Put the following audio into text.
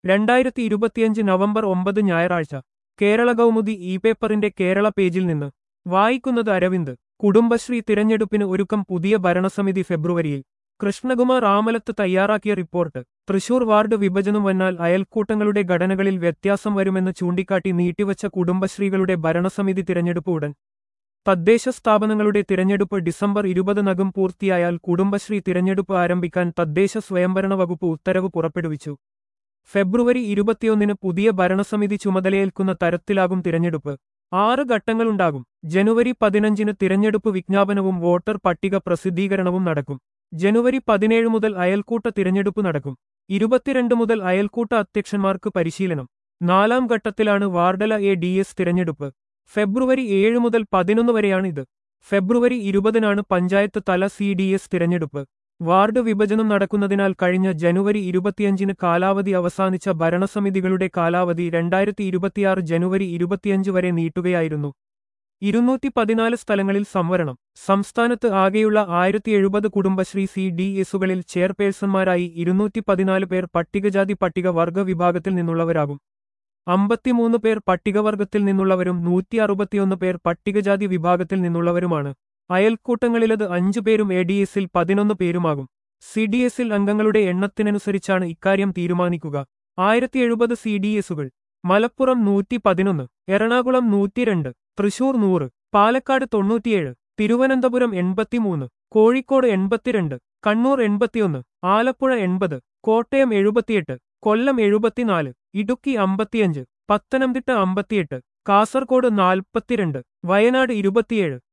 രണ്ടായിരത്തി ഇരുപത്തിയഞ്ച് നവംബർ ഒമ്പത് ഞായറാഴ്ച കേരള കൗമുദി ഇ പേപ്പറിന്റെ കേരള പേജിൽ നിന്ന് വായിക്കുന്നത് അരവിന്ദ് കുടുംബശ്രീ തിരഞ്ഞെടുപ്പിന് ഒരുക്കം പുതിയ ഭരണസമിതി ഫെബ്രുവരിയിൽ കൃഷ്ണകുമാർ ആമലത്ത് തയ്യാറാക്കിയ റിപ്പോർട്ട് തൃശൂർ വാർഡ് വിഭജനം വന്നാൽ അയൽക്കൂട്ടങ്ങളുടെ ഘടനകളിൽ വ്യത്യാസം വരുമെന്ന് ചൂണ്ടിക്കാട്ടി നീട്ടിവച്ച കുടുംബശ്രീകളുടെ ഭരണസമിതി തിരഞ്ഞെടുപ്പ് ഉടൻ തദ്ദേശ സ്ഥാപനങ്ങളുടെ തിരഞ്ഞെടുപ്പ് ഡിസംബർ ഇരുപതിനകം പൂർത്തിയായാൽ കുടുംബശ്രീ തിരഞ്ഞെടുപ്പ് ആരംഭിക്കാൻ തദ്ദേശ സ്വയംഭരണ വകുപ്പ് ഉത്തരവ് പുറപ്പെടുവിച്ചു ഫെബ്രുവരി ഇരുപത്തിയൊന്നിന് പുതിയ ഭരണസമിതി ചുമതലയേൽക്കുന്ന തരത്തിലാകും തിരഞ്ഞെടുപ്പ് ആറ് ഘട്ടങ്ങളുണ്ടാകും ജനുവരി പതിനഞ്ചിന് തിരഞ്ഞെടുപ്പ് വിജ്ഞാപനവും വോട്ടർ പട്ടിക പ്രസിദ്ധീകരണവും നടക്കും ജനുവരി പതിനേഴ് മുതൽ അയൽക്കൂട്ട തിരഞ്ഞെടുപ്പ് നടക്കും ഇരുപത്തിരണ്ട് മുതൽ അയൽക്കൂട്ട അധ്യക്ഷന്മാർക്ക് പരിശീലനം നാലാം ഘട്ടത്തിലാണ് വാർഡല എ ഡി എസ് തിരഞ്ഞെടുപ്പ് ഫെബ്രുവരി ഏഴ് മുതൽ പതിനൊന്ന് വരെയാണ് ഇത് ഫെബ്രുവരി ഇരുപതിനാണ് പഞ്ചായത്ത് തല സി ഡി എസ് തിരഞ്ഞെടുപ്പ് വാർഡ് വിഭജനം നടക്കുന്നതിനാൽ കഴിഞ്ഞ ജനുവരി ഇരുപത്തിയഞ്ചിന് കാലാവധി അവസാനിച്ച ഭരണസമിതികളുടെ കാലാവധി രണ്ടായിരത്തി ഇരുപത്തിയാറ് ജനുവരി ഇരുപത്തിയഞ്ച് വരെ നീട്ടുകയായിരുന്നു ഇരുന്നൂറ്റി പതിനാല് സ്ഥലങ്ങളിൽ സംവരണം സംസ്ഥാനത്ത് ആകെയുള്ള ആയിരത്തി എഴുപത് കുടുംബശ്രീ സി ഡി എസുകളിൽ ചെയർപേഴ്സൺമാരായി ഇരുന്നൂറ്റി പതിനാല് പേർ പട്ടികജാതി പട്ടിക വർഗ വിഭാഗത്തിൽ നിന്നുള്ളവരാകും അമ്പത്തിമൂന്ന് പേർ പട്ടികവർഗത്തിൽ നിന്നുള്ളവരും നൂറ്റി അറുപത്തിയൊന്ന് പേർ പട്ടികജാതി വിഭാഗത്തിൽ നിന്നുള്ളവരുമാണ് അയൽക്കൂട്ടങ്ങളിലത് അഞ്ചു പേരും എ ഡി എസിൽ പതിനൊന്ന് പേരുമാകും സി ഡി എസിൽ അംഗങ്ങളുടെ എണ്ണത്തിനനുസരിച്ചാണ് ഇക്കാര്യം തീരുമാനിക്കുക ആയിരത്തി എഴുപത് സി ഡി എസുകൾ മലപ്പുറം നൂറ്റി പതിനൊന്ന് എറണാകുളം നൂറ്റിരണ്ട് തൃശൂർ നൂറ് പാലക്കാട് തൊണ്ണൂറ്റിയേഴ് തിരുവനന്തപുരം എൺപത്തിമൂന്ന് കോഴിക്കോട് എൺപത്തിരണ്ട് കണ്ണൂർ എൺപത്തിയൊന്ന് ആലപ്പുഴ എൺപത് കോട്ടയം എഴുപത്തിയെട്ട് കൊല്ലം എഴുപത്തിനാല് ഇടുക്കി അമ്പത്തിയഞ്ച് പത്തനംതിട്ട അമ്പത്തിയെട്ട് കാസർഗോഡ് നാൽപ്പത്തിരണ്ട് വയനാട് ഇരുപത്തിയേഴ്